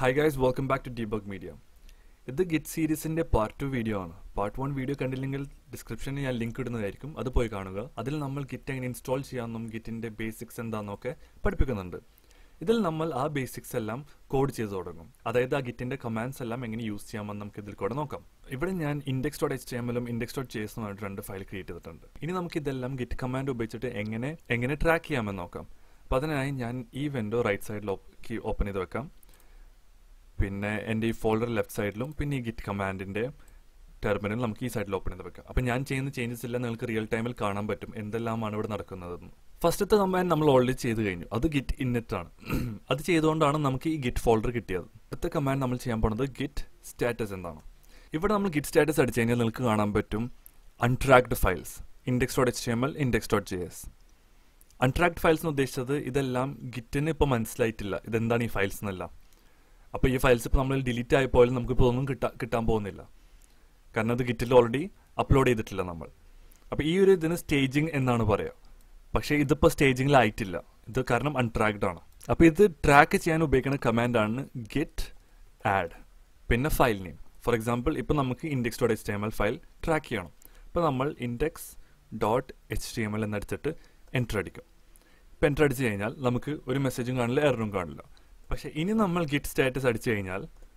hi guys welcome back to debug media ഇത് Git സീരീസിന്റെ part two video ആണ് part one video കണ്ടില്ലെങ്കിൽ ഡിസ്ക്രിപ്ഷനിൽ ഞാൻ ലിങ്ക് ഇടുന്നതായിരിക്കും അത് പോയി കാണുക അതിൽ നമ്മൾ ഗിറ്റ് എങ്ങനെ ഇൻസ്റ്റാൾ ചെയ്യാമെന്നും ഗിറ്റിന്റെ ബേസിക്സ് എന്താണെന്നൊക്കെ പഠിപ്പിക്കുന്നുണ്ട് ഇതിൽ നമ്മൾ ആ ബേസിക്സ് എല്ലാം കോഡ് ചെയ്ത് തുടങ്ങും അതായത് ആ ഗിറ്റിന്റെ കമാൻഡ്സ് എല്ലാം എങ്ങനെ യൂസ് ചെയ്യാമെന്ന് നമുക്ക് ഇതിൽ കൂടെ നോക്കാം ഇവിടെ ഞാൻ ഇൻഡെക്സ് ഡോട്ട് എച്ച് ടി എമ്മിലും ഇൻഡെക്സ് ഡോട്ട് ജെ എസുമായിട്ട് രണ്ട് ഫയൽ ക്രിയേറ്റ് ചെയ്തിട്ടുണ്ട് ഇനി നമുക്ക് ഇതെല്ലാം ഗിറ്റ് കമാൻഡ് ഉപയോഗിച്ചിട്ട് എങ്ങനെ എങ്ങനെ ട്രാക്ക് ചെയ്യാമെന്ന് നോക്കാം അപ്പോൾ അതിനായി ഞാൻ ഈ വിൻഡോ റൈറ്റ് സൈഡിൽ ഓപ്പൺ ചെയ്ത് വെക്കാം പിന്നെ എൻ്റെ ഈ ഫോൾഡർ ലെഫ്റ്റ് സൈഡിലും പിന്നെ ഈ ഗിറ്റ് കമാൻഡിൻ്റെ ടെർമിനൽ നമുക്ക് ഈ സൈഡിൽ ഓപ്പൺ ചെയ്ത് വെക്കാം അപ്പോൾ ഞാൻ ചെയ്യുന്ന ചേഞ്ചസ് എല്ലാം നിങ്ങൾക്ക് റിയൽ ടൈമിൽ കാണാൻ പറ്റും എന്തെല്ലാമാണ് ഇവിടെ നടക്കുന്നതെന്ന് ഫസ്റ്റത്തെ കമാൻഡ് നമ്മൾ ഓൾറെഡി ചെയ്ത് കഴിഞ്ഞു അത് ഗിറ്റ് ഇന്നിറ്റ് ആണ് അത് ചെയ്തുകൊണ്ടാണ് നമുക്ക് ഈ ഗിറ്റ് ഫോൾഡർ കിട്ടിയത് അടുത്ത കമാൻഡ് നമ്മൾ ചെയ്യാൻ പോകുന്നത് ഗിറ്റ് സ്റ്റാറ്റസ് എന്താണ് ഇവിടെ നമ്മൾ ഗിറ്റ് സ്റ്റാറ്റസ് അടിച്ചു കഴിഞ്ഞാൽ നിങ്ങൾക്ക് കാണാൻ പറ്റും untracked files index dot H T M L index dot J S untracked files എന്ന് ഉദ്ദേശിച്ചത് ഇതെല്ലാം ഗിറ്റിന് ഇപ്പോൾ മനസ്സിലായിട്ടില്ല ഇതെന്താണ് ഈ ഫയൽസ് എന്നല്ല അപ്പോൾ ഈ ഫയൽസ് ഇപ്പോൾ നമ്മൾ ഡിലീറ്റ് ആയി പോയാലും നമുക്കിപ്പോൾ ഒന്നും കിട്ടാ കിട്ടാൻ പോകുന്നില്ല കാരണം അത് ഗിറ്റിൽ ഓൾറെഡി അപ്ലോഡ് ചെയ്തിട്ടില്ല നമ്മൾ അപ്പോൾ ഈ ഒരു ഇതിന് സ്റ്റേജിങ് എന്നാണ് പറയുക പക്ഷേ ഇതിപ്പോൾ സ്റ്റേജിങ്ങിലായിട്ടില്ല ഇത് കാരണം അൺട്രാക്ഡ് ആണ് അപ്പോൾ ഇത് ട്രാക്ക് ചെയ്യാൻ ഉപയോഗിക്കുന്ന കമാൻഡാണ് ഗെറ്റ് ആഡ് പിന്നെ ഫയൽ നെയിം ഫോർ എക്സാമ്പിൾ ഇപ്പോൾ നമുക്ക് index dot H T M L file track ചെയ്യണം ഇപ്പോൾ നമ്മൾ index dot H T M L എന്നടിച്ചിട്ട് എൻ്റർ അടിക്കും ഇപ്പോൾ എൻ്റർ അടിച്ച് കഴിഞ്ഞാൽ നമുക്ക് ഒരു മെസ്സേജും കാണില്ല എററും കാണില്ല പക്ഷേ ഇനി നമ്മൾ ഗിറ്റ് സ്റ്റാറ്റസ് അടിച്ചു കഴിഞ്ഞാൽ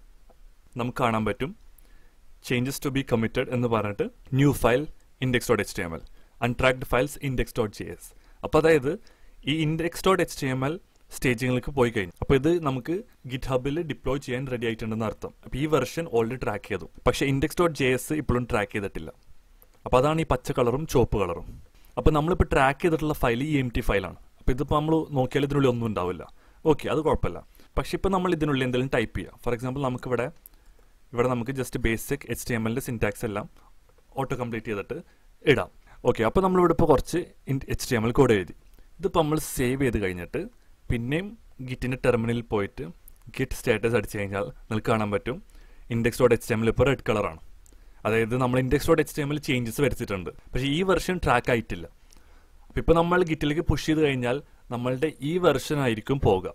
നമുക്ക് കാണാൻ പറ്റും ചേഞ്ചസ് ടു ബി കമ്മിറ്റഡ് എന്ന് പറഞ്ഞിട്ട് new file index dot H T M L untracked files index dot J S അപ്പോൾ അതായത് ഈ index dot H T M L സ്റ്റേജിങ്ങിലേക്ക് പോയി കഴിഞ്ഞു അപ്പോൾ ഇത് നമുക്ക് ഗിറ്റ് ഹബിൽ ഡിപ്ലോയ് ചെയ്യാൻ റെഡി ആയിട്ടുണ്ടെന്ന് അർത്ഥം അപ്പോൾ ഈ വെർഷൻ ഓൾറെഡി ട്രാക്ക് ചെയ്തു പക്ഷേ ഇൻഡെക്സ് ഡോട്ട് ജെ എസ് ഇപ്പോഴും ട്രാക്ക് ചെയ്തിട്ടില്ല അപ്പോൾ അതാണ് ഈ പച്ച കളറും ചുവപ്പ് കളറും അപ്പോൾ നമ്മളിപ്പോൾ ട്രാക്ക് ചെയ്തിട്ടുള്ള ഫയൽ ഈ എം ടി ഫയലാണ് അപ്പോൾ ഇതിപ്പോൾ നമ്മൾ നോക്കിയാൽ ഇതിനുള്ളിൽ ഒന്നും ഉണ്ടാവില്ല ഓക്കെ അത് കുഴപ്പമില്ല പക്ഷേ ഇപ്പോൾ നമ്മൾ ഇതിനുള്ളിൽ എന്തെങ്കിലും ടൈപ്പ് ചെയ്യുക ഫോർ എക്സാമ്പിൾ നമുക്കിവിടെ ഇവിടെ നമുക്ക് just basic H T M എല്ലിൻ്റെ സിൻറ്റാക്സ് എല്ലാം ഓട്ടോ കംപ്ലീറ്റ് ചെയ്തിട്ട് ഇടാം ഓക്കെ അപ്പോൾ നമ്മളിവിടെ ഇപ്പോൾ കുറച്ച് H T M L code എഴുതി ഇതിപ്പോൾ നമ്മൾ സേവ് ചെയ്ത് കഴിഞ്ഞിട്ട് പിന്നെയും ഗിറ്റിൻ്റെ ടെർമിനലിൽ പോയിട്ട് ഗിറ്റ് സ്റ്റാറ്റസ് അടിച്ചു കഴിഞ്ഞാൽ നിങ്ങൾക്ക് കാണാൻ പറ്റും index dot H T M L ഇപ്പോൾ റെഡ് കളറാണ് അതായത് നമ്മൾ index dot H T M L changes വരുത്തിയിട്ടുണ്ട് പക്ഷേ ഈ വെർഷൻ ട്രാക്ക് ആയിട്ടില്ല അപ്പോൾ ഇപ്പോൾ നമ്മൾ ഗിറ്റിലേക്ക് പുഷ് ചെയ്ത് കഴിഞ്ഞാൽ നമ്മളുടെ ഈ വെർഷൻ ആയിരിക്കും പോകുക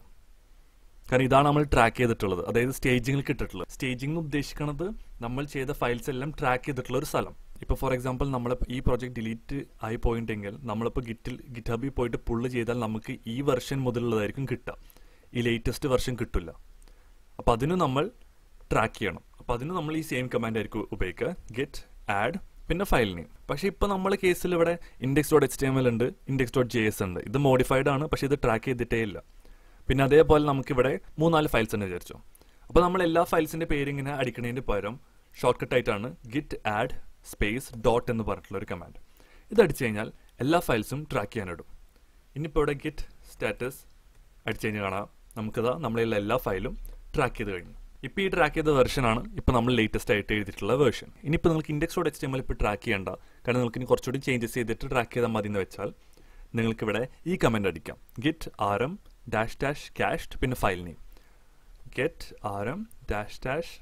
കാരണം ഇതാണ് നമ്മൾ ട്രാക്ക് ചെയ്തിട്ടുള്ളത് അതായത് സ്റ്റേജിങ്ങിൽ കിട്ടിയിട്ടുള്ളത് സ്റ്റേജിങ് ഉദ്ദേശിക്കുന്നത് നമ്മൾ ചെയ്ത ഫയൽസ് എല്ലാം ട്രാക്ക് ചെയ്തിട്ടുള്ള ഒരു സ്ഥലം ഇപ്പോൾ ഫോർ എക്സാമ്പിൾ നമ്മൾ ഈ പ്രോജക്റ്റ് ഡിലീറ്റ് ആയി പോയിട്ടുണ്ടെങ്കിൽ നമ്മളിപ്പോൾ ഗിറ്റിൽ ഗിറ്റ് ഹബിൽ പോയിട്ട് പുള്ള് ചെയ്താൽ നമുക്ക് ഈ വെർഷൻ മുതലുള്ളതായിരിക്കും കിട്ടുക ഈ ലേറ്റസ്റ്റ് വെർഷൻ കിട്ടില്ല അപ്പോൾ അതിന് നമ്മൾ ട്രാക്ക് ചെയ്യണം അപ്പോൾ അതിന് നമ്മൾ ഈ സെയിം കമാൻഡ് ആയിരിക്കും ഉപയോഗിക്കുക ഗെറ്റ് ആഡ് പിന്നെ ഫയൽ നെയിം പക്ഷേ ഇപ്പോൾ നമ്മളെ കേസിൽ ഇവിടെ index dot H T M L ഉണ്ട് ഇൻഡെക്സ് ഡോട്ട് ജെ എസ് ഉണ്ട് ഇത് മോഡിഫൈഡ് ആണ് പക്ഷേ ഇത് ട്രാക്ക് ചെയ്തിട്ടേ ഇല്ല പിന്നെ അതേപോലെ നമുക്കിവിടെ മൂന്നാല് ഫയൽസ് ഉണ്ട് വിചാരിച്ചോ അപ്പോൾ നമ്മൾ എല്ലാ ഫയൽസിന്റെ പേര് ഇങ്ങനെ അടിക്കുന്നതിന് പകരം ഷോർട്ട് കട്ട് ആയിട്ടാണ് ഗിറ്റ് ആഡ് സ്പേസ് ഡോട്ട് എന്ന് പറഞ്ഞിട്ടുള്ള ഒരു കമാൻഡ് ഇത് അടിച്ചു കഴിഞ്ഞാൽ എല്ലാ ഫയൽസും ട്രാക്ക് ചെയ്യാനിടും ഇനിയിപ്പോൾ ഇവിടെ ഗിറ്റ് സ്റ്റാറ്റസ് അടിച്ചു കഴിഞ്ഞാൽ കാണാം നമുക്കിതാ നമ്മളുള്ള എല്ലാ ഫയലും ട്രാക്ക് ചെയ്ത് കഴിഞ്ഞു ഇപ്പോൾ ഈ ട്രാക്ക് ചെയ്ത വെർഷനാണ് ഇപ്പോൾ നമ്മൾ ലേറ്റസ്റ്റ് ആയിട്ട് എഴുതിയിട്ടുള്ള വേർഷൻ ഇനിയിപ്പോൾ നിങ്ങൾക്ക് index dot H T M L ഇപ്പോൾ ട്രാക്ക് ചെയ്യേണ്ട കാരണം നിങ്ങൾക്ക് ഇനി കുറച്ചുകൂടി ചേഞ്ചസ് ചെയ്തിട്ട് ട്രാക്ക് ചെയ്താൽ മതി എന്ന് വെച്ചാൽ നിങ്ങൾക്ക് ഇവിടെ ഈ കമൻറ്റ് അടിക്കാം Git R M dash dash cached പിന്നെ file name Git R M dash dash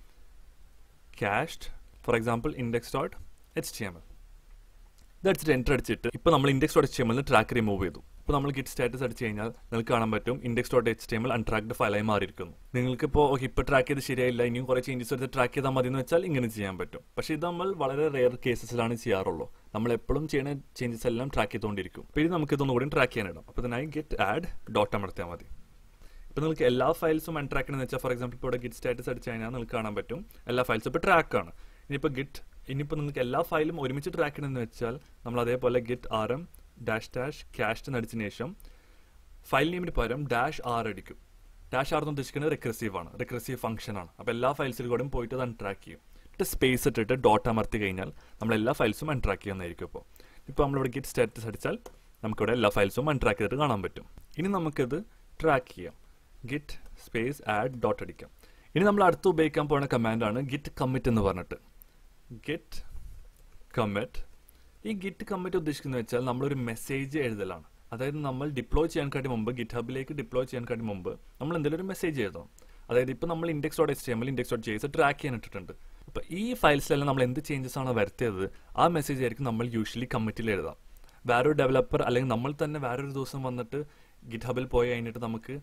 cached for example index dot H T M L ഇത് അടിച്ചിട്ട് എൻ്റർ അടിച്ചിട്ട് ഇപ്പോൾ നമ്മൾ index dot H T M എല്ലിന് ട്രാക്ക് റിമൂവ് ചെയ്തു ഇപ്പോൾ നമ്മൾ ഗിറ്റ് സ്റ്റാറ്റസ് അടിച്ച് കഴിഞ്ഞാൽ നിങ്ങൾക്ക് കാണാൻ പറ്റും index dot H T M L untracked ഫയലായി മാറിയിരിക്കുന്നു നിങ്ങൾക്ക് ഇപ്പോൾ ഓക്കെ ഇപ്പോൾ ട്രാക്ക് ചെയ്ത് ശരിയായില്ല ഇനിയും കുറേ ചേഞ്ചസ് എടുത്ത് ട്രാക്ക് ചെയ്താൽ മതി എന്ന് വെച്ചാൽ ഇങ്ങനെ ചെയ്യാൻ പറ്റും പക്ഷേ ഇത് നമ്മൾ വളരെ റെയർ കേസസിലാണ് ചെയ്യാറുള്ളൂ നമ്മൾ എപ്പോഴും ചെയ്യുന്ന ചേഞ്ചസ് എല്ലാം ട്രാക്ക് ചെയ്തുകൊണ്ടിരിക്കും അപ്പോൾ ഇത് നമുക്ക് ഇതൊന്നും കൂടി ട്രാക്ക് ചെയ്യാനിടാം അപ്പോൾ ഇതിനായി ഗെറ്റ് ആഡ് ഡോട്ട് അമർത്തിയാൽ മതി ഇപ്പോൾ നിങ്ങൾക്ക് എല്ലാ ഫയൽസും അൺട്രാക്ക് എന്ന് വെച്ചാൽ ഫോർ എക്സാമ്പിൾ ഇപ്പോൾ ഇവിടെ ഗിറ്റ് സ്റ്റാറ്റസ് അടിച്ച് കഴിഞ്ഞാൽ നിങ്ങൾക്ക് കാണാൻ പറ്റും എല്ലാ ഫയൽസും ഇപ്പോൾ ട്രാക്കാണ് ഇനിയിപ്പോൾ ഗിറ്റ് ഇനിയിപ്പോൾ നിങ്ങൾക്ക് എല്ലാ ഫയലും ഒരുമിച്ച് ട്രാക്ക് ചെയ്യണമെന്ന് വെച്ചാൽ നമ്മൾ അതേപോലെ Git R M dash dash cached എന്ന് അടിച്ചതിന് ശേഷം ഫയൽ നെയിമിന് പകരം ഡാഷ് ആർ അടിക്കും ഡാഷ് ആർ എന്ന് ഉദ്ദേശിക്കുന്നത് റിക്രസീവ് ആണ് റിക്രസീവ് ഫംഗ്ഷൻ ആണ് അപ്പോൾ എല്ലാ ഫയൽസിലും കൂടെയും പോയിട്ട് അത് അൺട്രാക്ക് ചെയ്യും എന്നിട്ട് സ്പേസ് ഇട്ടിട്ട് ഡോട്ട് അമർത്തി കഴിഞ്ഞാൽ നമ്മൾ എല്ലാ ഫയൽസും അൺട്രാക്ക് ചെയ്യുന്നതായിരിക്കും ഇപ്പോൾ ഇപ്പോൾ നമ്മളിവിടെ ഗിറ്റ് സ്റ്റാറ്റസ് അടിച്ചാൽ നമുക്കിവിടെ എല്ലാ ഫയൽസും അൺട്രാക്ക് ചെയ്തിട്ട് കാണാൻ പറ്റും ഇനി നമുക്കിത് ട്രാക്ക് ചെയ്യാം ഗിറ്റ് സ്പേസ് ആഡ് ഡോട്ട് അടിക്കാം ഇനി നമ്മൾ അടുത്ത് ഉപയോഗിക്കാൻ പോകുന്ന കമാൻഡാണ് ഗിറ്റ് കമ്മിറ്റ് എന്ന് പറഞ്ഞിട്ട് ഗിറ്റ് കമ്മിറ്റ് ഈ ഗിറ്റ് കമ്മിറ്റ് ഉദ്ദേശിക്കുന്നത് വെച്ചാൽ നമ്മളൊരു മെസ്സേജ് എഴുതലാണ് അതായത് നമ്മൾ ഡിപ്ലോയ് ചെയ്യാൻ കാട്ടി മുമ്പ് ഗിറ്റ് ഹബിലേക്ക് ഡിപ്ലോയ് ചെയ്യാൻ കാട്ടി മുമ്പ് നമ്മൾ എന്തെങ്കിലും ഒരു മെസ്സേജ് എഴുതണം അതായത് ഇപ്പോൾ നമ്മൾ index dot H T M L index dot J S track ചെയ്യാൻ ഇട്ടിട്ടുണ്ട് അപ്പോൾ ഈ ഫയൽസിലെല്ലാം നമ്മൾ എന്ത് ചേഞ്ചസ് ആണ് വരുത്തിയത് ആ മെസ്സേജ് ആയിരിക്കും നമ്മൾ യൂഷ്വലി കമ്മിറ്റിൽ എഴുതാം വേറൊരു ഡെവലപ്പർ അല്ലെങ്കിൽ നമ്മൾ തന്നെ വേറൊരു ദിവസം വന്നിട്ട് ഗിറ്റ് ഹബിൽ പോയി കഴിഞ്ഞിട്ട് നമുക്ക്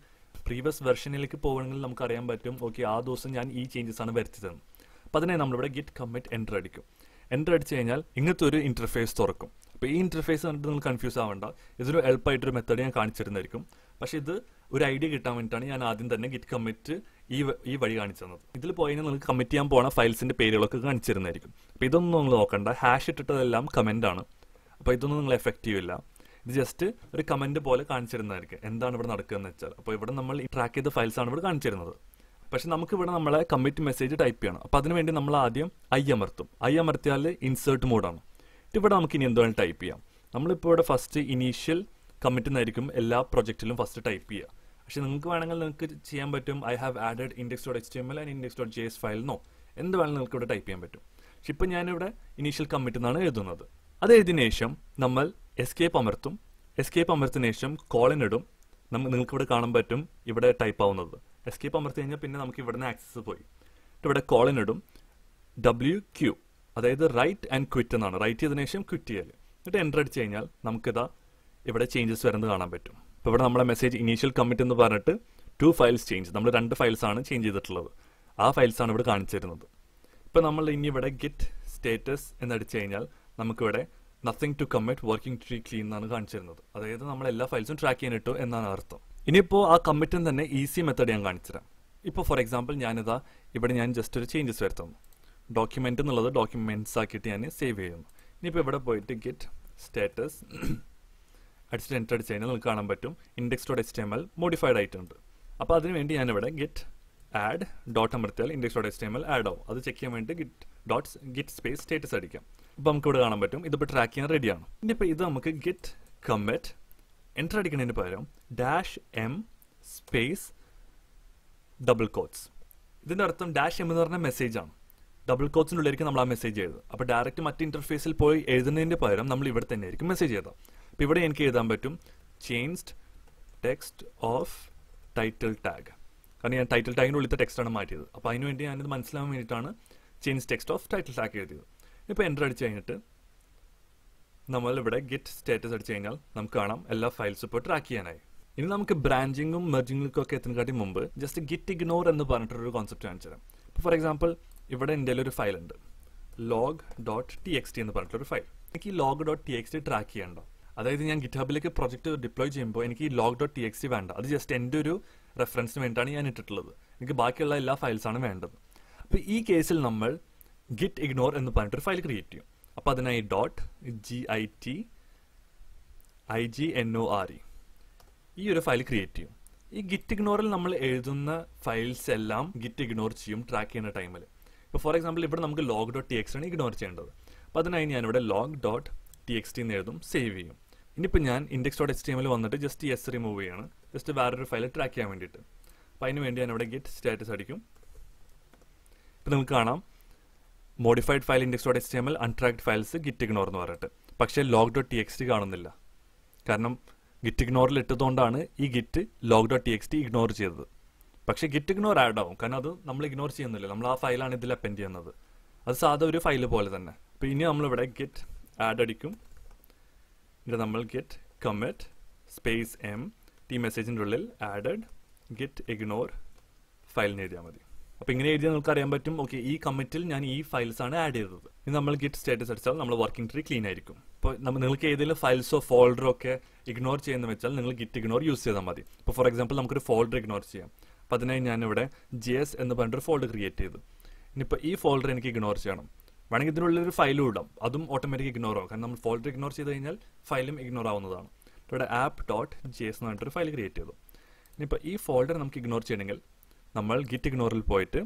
പ്രീവിയസ് വെർഷനിലേക്ക് പോകണമെങ്കിൽ നമുക്ക് അറിയാൻ പറ്റും ഓക്കെ ആ ദിവസം ഞാൻ ഈ ചേഞ്ചസ് ആണ് വരുത്തിയതെന്ന് അപ്പോൾ അതിനെ നമ്മളിവിടെ ഗിറ്റ് കമ്മിറ്റ് എൻ്റർ അടിക്കും എൻ്റർ അടിച്ചു കഴിഞ്ഞാൽ ഇങ്ങനത്തെ ഒരു ഇൻ്റർഫേസ് തുറക്കും അപ്പോൾ ഈ ഇൻ്റർഫേസ് കണ്ടിട്ട് നിങ്ങൾ കൺഫ്യൂസ് ആവേണ്ട ഇതൊരു എളുപ്പമായിട്ടൊരു മെത്തേഡ് ഞാൻ കാണിച്ചിരുന്നായിരിക്കും പക്ഷേ ഇത് ഒരു ഐഡിയ കിട്ടാൻ വേണ്ടിയിട്ടാണ് ഞാൻ ആദ്യം തന്നെ ഗിറ്റ് കമ്മിറ്റ് ഈ വ- ഈ വഴി കാണിച്ചു തന്നത് ഇതിൽ പോയി കഴിഞ്ഞാൽ നിങ്ങൾക്ക് കമ്മിറ്റ് ചെയ്യാൻ പോണ ഫയൽസിന്റെ പേരുകളൊക്കെ കാണിച്ചിരുന്നായിരിക്കും അപ്പോൾ ഇതൊന്നും നിങ്ങൾ നോക്കണ്ട ഹാഷ് ഇട്ടിട്ടതെല്ലാം കമൻ്റ് ആണ് അപ്പോൾ ഇതൊന്നും നിങ്ങൾ എഫക്റ്റീവ് ഇല്ല ഇത് ജസ്റ്റ് ഒരു കമന്റ് പോലെ കാണിച്ചിരുന്നതായിരിക്കും എന്താണ് ഇവിടെ നടക്കുകയെന്ന് വെച്ചാൽ അപ്പോൾ ഇവിടെ നമ്മൾ ട്രാക്ക് ചെയ്ത ഫയൽസ് ആണ് ഇവിടെ കാണിച്ചിരുന്നത് പക്ഷെ നമുക്ക് ഇവിടെ നമ്മളെ കമ്മിറ്റ് മെസ്സേജ് ടൈപ്പ് ചെയ്യണം അപ്പോൾ അതിനുവേണ്ടി നമ്മൾ ആദ്യം ഐ അമർത്തും ഐ അമർത്തിയാൽ ഇൻസേർട്ട് മോഡാണ് ഇവിടെ നമുക്ക് ഇനി എന്ത് വേണം ടൈപ്പ് ചെയ്യാം നമ്മളിപ്പോൾ ഇവിടെ ഫസ്റ്റ് ഇനീഷ്യൽ കമ്മിറ്റ് എന്നായിരിക്കും എല്ലാ പ്രൊജക്റ്റിലും ഫസ്റ്റ് ടൈപ്പ് ചെയ്യുക പക്ഷെ നിങ്ങൾക്ക് വേണമെങ്കിൽ നിങ്ങൾക്ക് ചെയ്യാൻ പറ്റും I have added index dot H T M L and index dot J S ഫയലിനോ എന്ത് വേണമെങ്കിലും നിങ്ങൾക്ക് ഇവിടെ ടൈപ്പ് ചെയ്യാൻ പറ്റും പക്ഷെ ഇപ്പം ഞാനിവിടെ ഇനീഷ്യൽ കമ്മിറ്റ് എന്നാണ് എഴുതുന്നത് അത് എഴുതിയതിനു ശേഷം നമ്മൾ എസ്കേപ്പ് അമർത്തും എസ്കേപ്പ് അമർത്തിന് ശേഷം കോളൻ ഇടും നമുക്ക് നിങ്ങൾക്ക് ഇവിടെ കാണാൻ പറ്റും ഇവിടെ ടൈപ്പ് ആവുന്നത് എസ്കേപ്പ് അമർത്തി കഴിഞ്ഞാൽ പിന്നെ നമുക്ക് ഇവിടെ നിന്ന് ആക്സസ് പോയി എന്നിട്ട് ഇവിടെ കോളൻ ഇടും ഡബ്ല്യു ക്യൂ അതായത് റൈറ്റ് ആൻഡ് ക്വിറ്റ് എന്നാണ് റൈറ്റ് ചെയ്തതിനു ശേഷം ക്വിറ്റ് ചെയ്യൽ എന്നിട്ട് എൻ്റർ അടിച്ച് കഴിഞ്ഞാൽ നമുക്കിതാ ഇവിടെ ചേഞ്ചസ് വരുന്നത് കാണാൻ പറ്റും ഇപ്പോൾ ഇവിടെ നമ്മളെ മെസ്സേജ് ഇനീഷ്യൽ കമ്മിറ്റ് എന്ന് പറഞ്ഞിട്ട് ടു ഫയൽസ് ചേഞ്ച് നമ്മൾ രണ്ട് ഫയൽസ് ആണ് ചേഞ്ച് ചെയ്തിട്ടുള്ളത് ആ ഫയൽസ് ആണ് ഇവിടെ കാണിച്ചിരുന്നത് ഇപ്പോൾ നമ്മൾ ഇനി ഇവിടെ ഗെറ്റ് സ്റ്റേറ്റസ് എന്നടിച്ചു കഴിഞ്ഞാൽ നമുക്കിവിടെ nothing to commit working tree clean എന്നാണ് കാണിച്ചിരുന്നത് അതായത് നമ്മൾ എല്ലാ ഫയൽസും ട്രാക്ക് ചെയ്യാനിട്ടു എന്നാണ് അർത്ഥം ഇനിയിപ്പോൾ ആ കമ്മിറ്റും തന്നെ ഈസി മെത്തേഡ് ഞാൻ കാണിച്ചുതരാം ഇപ്പോൾ ഫോർ എക്സാമ്പിൾ ഞാനിതാ ഇവിടെ ഞാൻ ജസ്റ്റ് ഒരു ചേഞ്ചസ് വരുത്തുന്നു ഡോക്യുമെന്റ് എന്നുള്ളത് ഡോക്യുമെന്റ്സ് ആക്കിയിട്ട് ഞാൻ സേവ് ചെയ്യുന്നു ഇനിയിപ്പോൾ ഇവിടെ പോയിട്ട് ഗെറ്റ് സ്റ്റാറ്റസ് അടിച്ചിട്ട് എൻ്റർ അടിച്ച് കഴിഞ്ഞാൽ നിങ്ങൾക്ക് കാണാൻ പറ്റും index dot H T M L modified ആയിട്ടുണ്ട് അപ്പോൾ അതിന് വേണ്ടി ഞാനിവിടെ ഗെറ്റ് ആഡ് ഡോട്ട് അമർത്തിയാൽ index dot H T M L add ആവും അത് ചെക്ക് ചെയ്യാൻ വേണ്ടി git dot git space status അടിക്കാം അപ്പോൾ നമുക്ക് ഇവിടെ കാണാൻ പറ്റും ഇതിപ്പോൾ ട്രാക്ക് ചെയ്യാൻ റെഡിയാണ് ഇനിയിപ്പോൾ ഇത് നമുക്ക് ഗെറ്റ് കമ്മിറ്റ് എൻ്റർ അടിക്കുന്നതിന് പകരം dash M space double quotes ഇതിന്റെ അർത്ഥം ഡാഷ് എം എന്ന് പറഞ്ഞ മെസ്സേജ് ആണ് ഡബിൾ കോട്ട്സിനുള്ളിലേക്ക് നമ്മൾ ആ മെസ്സേജ് എഴുതുക അപ്പോൾ ഡയറക്റ്റ് മറ്റ് ഇന്റർഫേസിൽ പോയി എഴുതുന്നതിന്റെ പകരം നമ്മൾ ഇവിടെ തന്നെ ആയിരിക്കും മെസ്സേജ് എഴുതാം അപ്പോൾ ഇവിടെ എനിക്ക് എഴുതാൻ പറ്റും changed text of title tag കാരണം ഞാൻ ടൈറ്റിൽ ടാഗിൻ്റെ ഉള്ളിലത്തെ ടെക്സ്റ്റ് ആണ് മാറ്റിയത് അപ്പോൾ അതിന് വേണ്ടി ഞാനിത് മനസ്സിലാവാൻ വേണ്ടിയിട്ടാണ് change text of title tag എഴുതിയത് ഇപ്പോൾ എൻ്റർ അടിച്ച് കഴിഞ്ഞിട്ട് നമ്മൾ ഇവിടെ ഗെറ്റ് സ്റ്റാറ്റസ് അടിച്ചു കഴിഞ്ഞാൽ നമുക്ക് കാണാം എല്ലാ ഫയൽസും ഇപ്പോൾ ട്രാക്ക് ചെയ്യാനായി ഇനി നമുക്ക് ബ്രാഞ്ചിങ്ങും മെർജിങ്ങും ഒക്കെ എത്തുന്നതിനെക്കാട്ടി മുമ്പ് ജസ്റ്റ് ഗിറ്റ് ഇഗ്നോർ എന്ന് പറഞ്ഞിട്ടൊരു കോൺസെപ്റ്റ് കാണിച്ചു തരാം ഇപ്പോൾ ഫോർ എക്സാമ്പിൾ ഇവിടെ എൻ്റെ ഒരു ഫയൽ ഉണ്ട് log dot T X T എന്ന് പറഞ്ഞിട്ടൊരു ഫയൽ എനിക്ക് ഈ log dot T X T track ചെയ്യണ്ട അതായത് ഞാൻ ഗിറ്റ് ഹബിലേക്ക് പ്രൊജക്ട് ഡിപ്ലോയ് ചെയ്യുമ്പോൾ എനിക്ക് ഈ log dot T X T വേണ്ട അത് ജസ്റ്റ് എൻ്റെ ഒരു റെഫറൻസിന് വേണ്ടിയിട്ടാണ് ഞാൻ ഇട്ടിട്ടുള്ളത് എനിക്ക് ബാക്കിയുള്ള എല്ലാ ഫയൽസാണ് വേണ്ടത് അപ്പോൾ ഈ കേസിൽ നമ്മൾ ഗിറ്റ് ഇഗ്നോർ എന്ന് പറഞ്ഞിട്ടൊരു ഫയൽ ക്രിയേറ്റ് ചെയ്യും അപ്പോൾ അതിനായി dot G I T I G N O R E ഈ ഒരു ഫയൽ ക്രിയേറ്റ് ചെയ്യും ഈ ഗിറ്റ് ഇഗ്നോറിൽ നമ്മൾ എഴുതുന്ന ഫയൽസ് എല്ലാം ഗിറ്റ് ഇഗ്നോർ ചെയ്യും ട്രാക്ക് ചെയ്യുന്ന ടൈമിൽ ഇപ്പോൾ ഫോർ എക്സാമ്പിൾ ഇവിടെ നമുക്ക് ലോഗ് ഡോട്ട് ടി എക്സ് ആണ് ഇഗ്നോർ ചെയ്യേണ്ടത് അപ്പോൾ അതിനായി ഞാനിവിടെ log dot T X T എന്ന് എഴുതും സേവ് ചെയ്യും ഇനിയിപ്പോൾ ഞാൻ ഇൻഡെക്സ് ഡോട്ട് എച്ച് ടി എമ്മിൽ വന്നിട്ട് ജസ്റ്റ് എസ് റിമൂവ് ചെയ്യാണ് ജസ്റ്റ് വേറൊരു ഫയൽ ട്രാക്ക് ചെയ്യാൻ വേണ്ടിയിട്ട് അപ്പോൾ അതിന് വേണ്ടി ഞാനിവിടെ ഗെറ്റ് സ്റ്റാറ്റസ് അടിക്കും ഇപ്പോൾ നിങ്ങൾക്ക് കാണാം modified file index dot H T M L untracked files git ignore എന്ന് പറഞ്ഞിട്ട് പക്ഷേ log dot T X T കാണുന്നില്ല കാരണം ഗിറ്റ് ഇഗ്നോറിൽ ഇട്ടതുകൊണ്ടാണ് ഈ git log dot T X T ignore ചെയ്തത് പക്ഷേ ഗിറ്റ് ഇഗ്നോർ ആഡ് ആവും കാരണം അത് നമ്മൾ ഇഗ്നോർ ചെയ്യുന്നില്ല നമ്മൾ ആ ഫയലാണ് ഇതിൽ അപ്പൻഡ് ചെയ്യുന്നത് അത് സാധാ ഒരു ഫയൽ പോലെ തന്നെ അപ്പോൾ ഇനി നമ്മളിവിടെ ഗെറ്റ് ആഡ് അടിക്കും ഇവിടെ നമ്മൾ git commit space M T മെസ്സേജിൻ്റെ ഉള്ളിൽ ആഡഡ് ഗെറ്റ് ഇഗ്നോർ ഫയലിന് എഴുതിയാൽ മതി അപ്പോൾ ഇങ്ങനെ എഴുതിയാൽ നമുക്ക് അറിയാൻ പറ്റും ഓക്കെ ഈ കമ്മിറ്റിൽ ഞാൻ ഈ ഫയൽസ് ആണ് ആഡ് ചെയ്തത് ഇനി നമ്മൾ ഗിറ്റ് സ്റ്റാറ്റസ് അടിച്ചാൽ നമ്മൾ വർക്കിംഗ് ട്രീ ക്ലീൻ ആയിരിക്കും ഇപ്പോൾ നമ്മൾ നിങ്ങൾക്ക് ഏതെങ്കിലും ഫയൽസോ ഫോൾഡറോ ഒക്കെ ഇഗ്നോർ ചെയ്യുന്ന വെച്ചാൽ നിങ്ങൾ ഗിറ്റ് ഇഗ്നോർ യൂസ് ചെയ്താൽ മതി ഇപ്പോൾ ഫോർ എക്സാമ്പിൾ നമുക്കൊരു ഫോൾഡർ ഇഗ്നോർ ചെയ്യാം അപ്പോൾ അതിനായി ഞാനിവിടെ ജി എസ് എന്ന് പറഞ്ഞിട്ടൊരു ഫോൾഡർ ക്രിയേറ്റ് ചെയ്തു ഇനിയിപ്പോൾ ഈ ഫോൾഡർ എനിക്ക് ഇഗ്നോർ ചെയ്യണം വേണമെങ്കിൽ ഇതിനുള്ളിൽ ഒരു ഫയലും ഇടാം അതും ഓട്ടോമാറ്റിക് ഇഗ്നോർ ആവും കാരണം നമ്മൾ ഫോൾഡർ ഇഗ്നോർ ചെയ്ത് കഴിഞ്ഞാൽ ഫയലും ഇഗ്നോർ ആവുന്നതാണ് ഇവിടെ ആപ്പ് ഡോട്ട് ജി എസ് എന്ന് പറഞ്ഞിട്ടൊരു ഫയൽ ക്രിയേറ്റ് ചെയ്തു ഇനിയിപ്പോൾ ഈ ഫോൾഡർ നമുക്ക് ഇഗ്നോർ ചെയ്യണമെങ്കിൽ നമ്മൾ ഗിറ്റ് ഇഗ്നോറിൽ പോയിട്ട്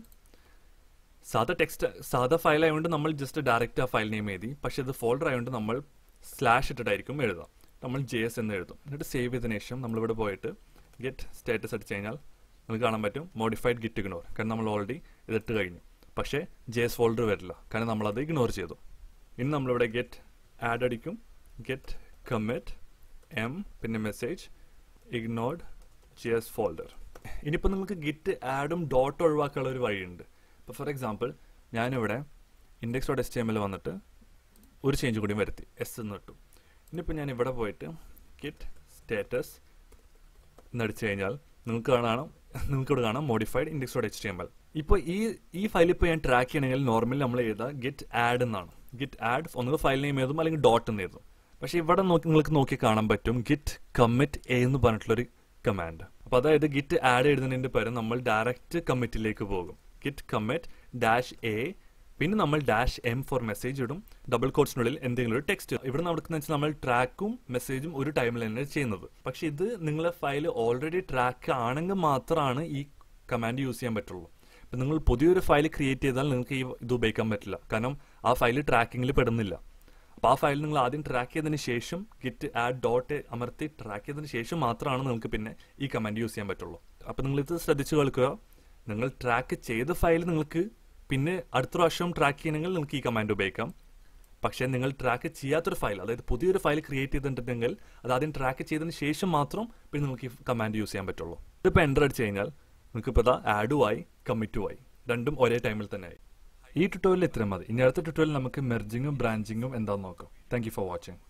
സാധാ ടെക്സ്റ്റ് സാധാ ഫയൽ ആയതുകൊണ്ട് നമ്മൾ ജസ്റ്റ് ഡയറക്റ്റ് ആ ഫയൽ നെയിം എഴുതി പക്ഷേ ഇത് ഫോൾഡർ ആയതുകൊണ്ട് നമ്മൾ സ്ലാഷ് ഇട്ടിട്ടായിരിക്കും എഴുതാം നമ്മൾ ജെ എസ് എന്ന് എഴുതും എന്നിട്ട് സേവ് ചെയ്തതിനു ശേഷം നമ്മളിവിടെ പോയിട്ട് ഗെറ്റ് സ്റ്റാറ്റസ് അടിച്ചു കഴിഞ്ഞാൽ നമുക്ക് കാണാൻ പറ്റും മോഡിഫൈഡ് ഗിറ്റ് ഇഗ്നോർ കാരണം നമ്മൾ ഓൾറെഡി ഇതിട്ട് കഴിഞ്ഞു പക്ഷേ ജെ എസ് ഫോൾഡർ വരില്ല കാരണം നമ്മളത് ഇഗ്നോർ ചെയ്തു ഇനി നമ്മളിവിടെ ഗെറ്റ് ആഡ് അടിക്കും ഗെറ്റ് കമ്മിറ്റ് എം പിന്നെ message ignored G S folder ഇനിയിപ്പോൾ നിങ്ങൾക്ക് ഗിറ്റ് ആഡും ഡോട്ട് ഒഴിവാക്കാനുള്ള ഒരു വഴിയുണ്ട് ഇപ്പോൾ ഫോർ എക്സാമ്പിൾ ഞാനിവിടെ ഇൻഡെക്സ് ഡോട്ട് എസ് ടി എമ്മിൽ വന്നിട്ട് ഒരു ചേഞ്ച് കൂടി വരുത്തി എസ് എന്ന് ഇട്ടു ഇനിയിപ്പോൾ ഞാൻ ഇവിടെ പോയിട്ട് ഗിറ്റ് സ്റ്റാറ്റസ് എന്നടിച്ചു കഴിഞ്ഞാൽ നിങ്ങൾക്ക് കാണാം നിങ്ങൾക്ക് ഇവിടെ കാണാം modified index dot H T M L ഇപ്പോൾ ഈ ഈ ഫയൽ ഇപ്പോൾ ഞാൻ ട്രാക്ക് ചെയ്യണമെങ്കിൽ നോർമലി നമ്മൾ എഴുതുക ഗെറ്റ് ആഡ് എന്നാണ് ഗെറ്റ് ആഡ് ഒന്നുകിൽ ഫയൽ നെയിം എഴുതും അല്ലെങ്കിൽ ഡോട്ട് എന്ന് എഴുതും പക്ഷെ ഇവിടെ നോക്കി നിങ്ങൾക്ക് നോക്കി കാണാൻ പറ്റും ഗിറ്റ് കമ്മിറ്റ് എ എന്ന് പറഞ്ഞിട്ടുള്ളൊരു കമാൻഡ് അപ്പോൾ അതായത് ഗിറ്റ് ആഡ് എഴുതുന്നതിന്റെ പകരം നമ്മൾ ഡയറക്റ്റ് കമ്മിറ്റിലേക്ക് പോകും ഗിറ്റ് കമ്മിറ്റ് ഡാഷ് എ പിന്നെ നമ്മൾ ഡാഷ് എം ഫോർ മെസ്സേജ് ഇടും ഡബിൾ കോട്സിനുള്ളിൽ എന്തെങ്കിലും ഒരു ടെക്സ്റ്റ് ഇവിടെ നടക്കുന്ന വെച്ചാൽ നമ്മൾ ട്രാക്കും മെസ്സേജും ഒരു ടൈമിൽ തന്നെ ചെയ്യുന്നത് പക്ഷെ ഇത് നിങ്ങളെ ഫയൽ ഓൾറെഡി ട്രാക്ക് ആണെങ്കിൽ മാത്രമാണ് ഈ കമാൻഡ് യൂസ് ചെയ്യാൻ പറ്റുള്ളൂ ഇപ്പം നിങ്ങൾ പുതിയൊരു ഫയൽ ക്രിയേറ്റ് ചെയ്താൽ നിങ്ങൾക്ക് ഈ ഇത് ഉപയോഗിക്കാൻ പറ്റില്ല കാരണം ആ ഫയൽ ട്രാക്കിങ്ങിൽ പെടുന്നില്ല അപ്പോൾ ആ ഫയൽ നിങ്ങൾ ആദ്യം ട്രാക്ക് ചെയ്തതിന് ശേഷം ഗിറ്റ് ആഡ് ഡോട്ട് അമർത്തി ട്രാക്ക് ചെയ്തതിന് ശേഷം മാത്രമാണ് നിങ്ങൾക്ക് പിന്നെ ഈ കമാൻഡ് യൂസ് ചെയ്യാൻ പറ്റുള്ളൂ അപ്പോൾ നിങ്ങൾ ഇത് ശ്രദ്ധിച്ച് കേൾക്കുക നിങ്ങൾ ട്രാക്ക് ചെയ്ത ഫയൽ നിങ്ങൾക്ക് പിന്നെ അടുത്ത പ്രാവശ്യം ട്രാക്ക് ചെയ്യണമെങ്കിൽ നിങ്ങൾക്ക് ഈ കമാൻഡ് ഉപയോഗിക്കാം പക്ഷേ നിങ്ങൾ ട്രാക്ക് ചെയ്യാത്തൊരു ഫയൽ അതായത് പുതിയൊരു ഫയൽ ക്രിയേറ്റ് ചെയ്തിട്ടുണ്ടെങ്കിൽ അത് ആദ്യം ട്രാക്ക് ചെയ്തതിന് ശേഷം മാത്രം പിന്നെ നിങ്ങൾക്ക് ഈ കമാൻഡ് യൂസ് ചെയ്യാൻ പറ്റുള്ളൂ ഇതിപ്പോൾ എൻ്റർ അടിച്ച് കഴിഞ്ഞാൽ നിങ്ങൾക്ക് ഇപ്പോൾ ഇതാ ആഡും ആയി കമ്മിറ്റും ആയി രണ്ടും ഒരേ ടൈമിൽ തന്നെ ആയി ഈ ട്യൂട്ടോറിയൽ ഇത്രയും മതി ഇനി അടുത്ത ട്യൂട്ടോറിയൽ നമുക്ക് മെർജിങ്ങും ബ്രാഞ്ചിങ്ങും എന്താണെന്ന് നോക്കാം താങ്ക് യു ഫോർ വാച്ചിങ്